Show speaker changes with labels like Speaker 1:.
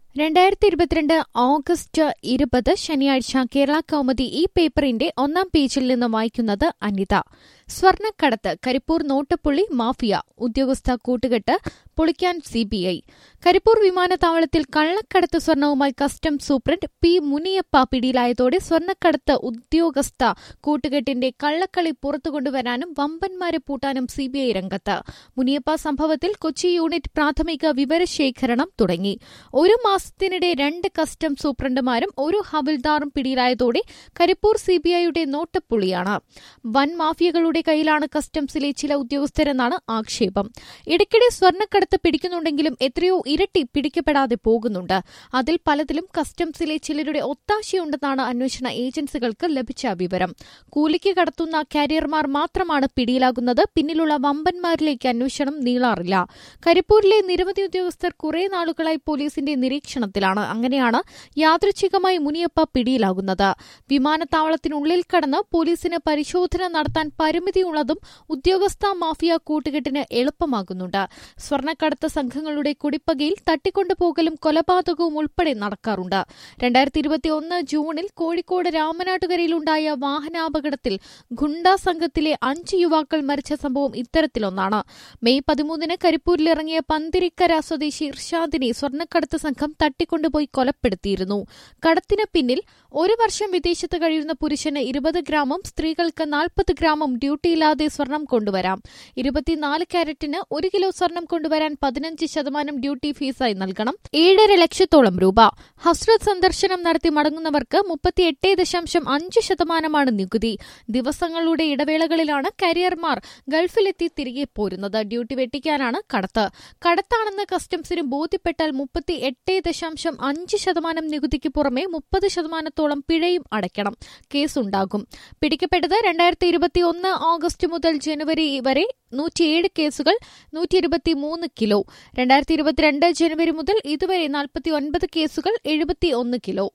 Speaker 1: രണ്ടായിരത്തി ഇരുപത്തിരണ്ട് ഓഗസ്റ്റ് ഇരുപത് ശനിയാഴ്ച കേരള കൗമുദി ഈ പേപ്പറിന്റെ ഒന്നാം പേജിൽ നിന്ന് വായിക്കുന്നത് അനിത സ്വർണ്ണക്കടത്ത് കരിപ്പൂർ നോട്ടപ്പുള്ളി മാഫിയ ഉദ്യോഗസ്ഥ കൂട്ടുകെട്ട് പൊളിക്കാൻ സിബിഐ കരിപ്പൂർ വിമാനത്താവളത്തിൽ കള്ളക്കടത്ത് സ്വർണവുമായി കസ്റ്റംസ് സൂപ്രണ്ട് പി മുനിയപ്പ പിടിയിലായതോടെ സ്വർണ്ണക്കടത്ത് ഉദ്യോഗസ്ഥ കൂട്ടുകെട്ടിന്റെ കള്ളക്കളി പുറത്തുകൊണ്ടുവരാനും വമ്പന്മാരെ പൂട്ടാനും സിബിഐ രംഗത്ത് മുനിയപ്പ സംഭവത്തിൽ കൊച്ചി യൂണിറ്റ് പ്രാഥമിക വിവരശേഖരണം തുടങ്ങി ഒരു മാസത്തിനിടെ രണ്ട് കസ്റ്റംസ് സൂപ്രണ്ടുമാരും ഒരു ഹവിൽദാറും പിടിയിലായതോടെ കരിപ്പൂർ സിബിഐയുടെ നോട്ടപ്പുള്ളിയാണ് വൻ മാഫിയകളുടെ കയ്യിലാണ് കസ്റ്റംസിലെ ചില ഉദ്യോഗസ്ഥരെന്നാണ് ആക്ഷേപം ഇടയ്ക്കിടെ സ്വർണ്ണക്കടത്ത് പിടിക്കുന്നുണ്ടെങ്കിലും എത്രയോ ഇരട്ടി പിടിക്കപ്പെടാതെ പോകുന്നുണ്ട് അതിൽ പലതിലും കസ്റ്റംസിലെ ചിലരുടെ ഒത്താശയുണ്ടെന്നാണ് അന്വേഷണ ഏജൻസികൾക്ക് ലഭിച്ച വിവരം കൂലിക്ക് കടത്തുന്ന കാരിയർമാർ മാത്രമാണ് പിടിയിലാകുന്നത് പിന്നിലുള്ള വമ്പന്മാരിലേക്ക് അന്വേഷണം നീളാറില്ല കരിപ്പൂരിലെ നിരവധി ഉദ്യോഗസ്ഥർ കുറെ നാളുകളായി പോലീസിന്റെ നിരീക്ഷണത്തിലാണ് അങ്ങനെയാണ് യാദൃച്ഛികമായി മുനിയപ്പ പിടിയിലാകുന്നത് വിമാനത്താവളത്തിനുള്ളിൽ കടന്ന് പോലീസിന് പരിശോധന നടത്താൻ പരിമിതിയുള്ളതും ഉദ്യോഗസ്ഥ മാഫിയ കൂട്ടുകെട്ടിന് എളുപ്പമാകുന്നുണ്ട് സ്വർണ്ണക്കടത്ത് സംഘങ്ങളുടെ കുടിപ്പകയിൽ തട്ടിക്കൊണ്ടുപോകലും കൊലപാതകവും ഉൾപ്പെടെ നടക്കാറുണ്ട് രണ്ടായിരത്തി ഇരുപത്തിയൊന്ന് ജൂണിൽ കോഴിക്കോട് രാമനാട്ടുകരയിലുണ്ടായ വാഹനാപകടത്തിൽ ഗുണ്ടാ സംഘത്തിലെ അഞ്ച് യുവാക്കൾ മരിച്ച സംഭവം ഇത്തരത്തിലൊന്നാണ് മെയ് പതിമൂന്നിന് കരിപ്പൂരിലിറങ്ങിയ പന്തിരിക്കര സ്വദേശി ഇർഷാദിനെ സ്വർണ്ണക്കടത്ത് സംഘം തട്ടിക്കൊണ്ടുപോയി കൊലപ്പെടുത്തിയിരുന്നു കടത്തിന് പിന്നിൽ ഒരു വർഷം വിദേശത്ത് കഴിയുന്ന പുരുഷന് ഇരുപത് ഗ്രാമും സ്ത്രീകൾക്ക് നാൽപ്പത് ഗ്രാമും ഡ്യൂട്ടിയില്ലാതെ സ്വർണം കൊണ്ടുവരാം ഇരുപത്തിനാല് ക്യാരറ്റിന് ഒരു കിലോ സ്വർണം കൊണ്ടുവരാൻ പതിനഞ്ച് ശതമാനം ഡ്യൂട്ടി ഫീസായി നൽകണം ഏഴര ലക്ഷത്തോളം രൂപ ഹസ്രത്ത് സന്ദർശനം നടത്തി മടങ്ങുന്നവർക്ക് മുപ്പത്തിയെട്ട് ദശാംശം അഞ്ച് ശതമാനമാണ് നികുതി ദിവസങ്ങളുടെ ഇടവേളകളിലാണ് കരിയർമാർ ഗൾഫിലെത്തി തിരികെ പോരുന്നത് ഡ്യൂട്ടി വെട്ടിക്കാനാണ് കടത്ത് കടത്താണെന്ന് കസ്റ്റംസിന് ബോധ്യപ്പെട്ടാൽ മുപ്പത്തി എട്ട് ദശാംശം അഞ്ച് ശതമാനം നികുതിക്ക് പുറമെ മുപ്പത് ശതമാനത്തോളം പിഴയും അടയ്ക്കണം കേസുണ്ടാകും പിടിക്കപ്പെട്ടത് രണ്ടായിരത്തി ഇരുപത്തിയൊന്ന് ഓഗസ്റ്റ് മുതൽ ജനുവരി വരെ നൂറ്റിയേഴ് കേസുകൾ നൂറ്റി ഇരുപത്തിമൂന്ന് കിലോ രണ്ടായിരത്തി ഇരുപത്തിരണ്ട് ജനുവരി മുതൽ ഇതുവരെ നാൽപ്പത്തി ഒൻപത് കേസുകൾ എഴുപത്തി ഒന്ന് കിലോ